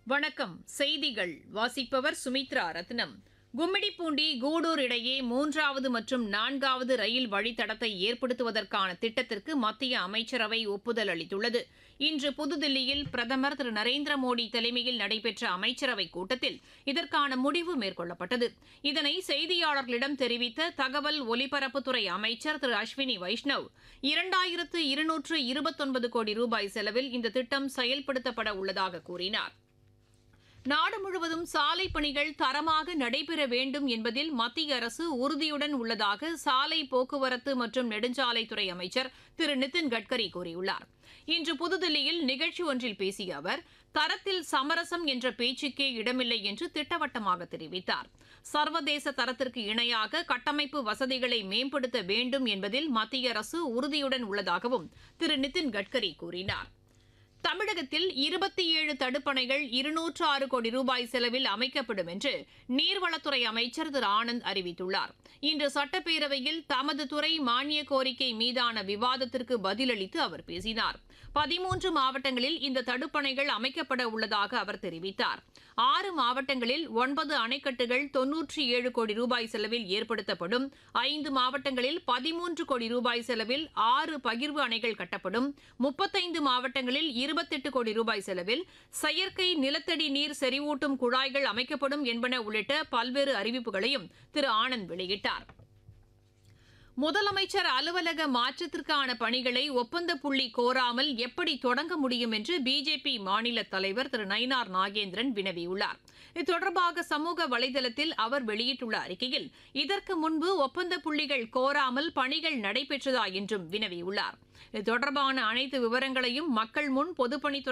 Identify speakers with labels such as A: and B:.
A: வணக்கம் செய்திகள் வாசிப்பவர் சுமித்ரா ரத்னம் கும்மிடிப்பூண்டி கூடூர் இடையே மூன்றாவது மற்றும் நான்காவது ரயில் வழித்தடத்தை ஏற்படுத்துவதற்கான திட்டத்திற்கு மத்திய அமைச்சரவை ஒப்புதல் அளித்துள்ளது இன்று புதுதில்லியில் பிரதமர் திரு நரேந்திர மோடி தலைமையில் நடைபெற்ற அமைச்சரவைக் கூட்டத்தில் இதற்கான முடிவு மேற்கொள்ளப்பட்டது இதனை செய்தியாளர்களிடம் தெரிவித்த தகவல் ஒலிபரப்புத்துறை அமைச்சர் திரு அஸ்வினி வைஷ்ணவ் இரண்டாயிரத்து இருநூற்று இருபத்தொன்பது கோடி ரூபாய் செலவில் இந்த திட்டம் செயல்படுத்தப்பட உள்ளதாக கூறினார் நாடு முழுவதும் சாலை பணிகள் தரமாக நடைபெற வேண்டும் என்பதில் மத்திய அரசு உறுதியுடன் உள்ளதாக சாலை போக்குவரத்து மற்றும் நெடுஞ்சாலைத்துறை அமைச்சர் திரு நிதின் கட்கரி கூறியுள்ளார் இன்று புதுதில்லியில் நிகழ்ச்சி ஒன்றில் பேசிய அவர் தரத்தில் சமரசம் என்ற பேச்சுக்கே இடமில்லை என்று திட்டவட்டமாக தெரிவித்தார் சர்வதேச தரத்திற்கு இணையாக கட்டமைப்பு வசதிகளை மேம்படுத்த வேண்டும் என்பதில் மத்திய அரசு உறுதியுடன் உள்ளதாகவும் திரு நிதின் கட்கரி கூறினார் தமிழகத்தில் இருபத்தி ஏழு தடுப்பணைகள் இருநூற்று ஆறு கோடி ரூபாய் செலவில் அமைக்கப்படும் என்று நீர்வளத்துறை அமைச்சர் திரு ஆனந்த் அறிவித்துள்ளார் இன்று சட்டப்பேரவையில் தமது துறை மானிய கோரிக்கை மீதான விவாதத்திற்கு பதிலளித்து அவர் பேசினார் பதிமூன்று மாவட்டங்களில் இந்த தடுப்பணைகள் அமைக்கப்பட உள்ளதாக அவர் தெரிவித்தார் ஆறு மாவட்டங்களில் ஒன்பது அணைக்கட்டுகள் தொன்னூற்றி ஏழு கோடி ரூபாய் செலவில் ஏற்படுத்தப்படும் ஐந்து மாவட்டங்களில் பதிமூன்று கோடி ரூபாய் செலவில் ஆறு பகிர்வு அணைகள் கட்டப்படும் முப்பத்தைந்து மாவட்டங்களில் இருபத்தெட்டு கோடி ரூபாய் செலவில் செயற்கை நிலத்தடி நீர் செறிவூட்டும் குழாய்கள் அமைக்கப்படும் என்பன உள்ளிட்ட பல்வேறு அறிவிப்புகளையும் திரு ஆனந்த் வெளியிட்டார் முதலமைச்சர் அலுவலக மாற்றத்திற்கான பணிகளை ஒப்பந்த புள்ளி கோராமல் எப்படி தொடங்க முடியும் என்று பிஜேபி மாநில தலைவர் திரு நயினார் நாகேந்திரன் வினவியுள்ளார் இது தொடர்பாக சமூக வலைதளத்தில் அவர் வெளியிட்டுள்ள அறிக்கையில் இதற்கு முன்பு ஒப்பந்த புள்ளிகள் கோராமல் பணிகள் நடைபெற்றதா என்றும் வினவியுள்ளார் இது தொடர்பான அனைத்து விவரங்களையும் மக்கள் முன் பொதுப்பணித்துறை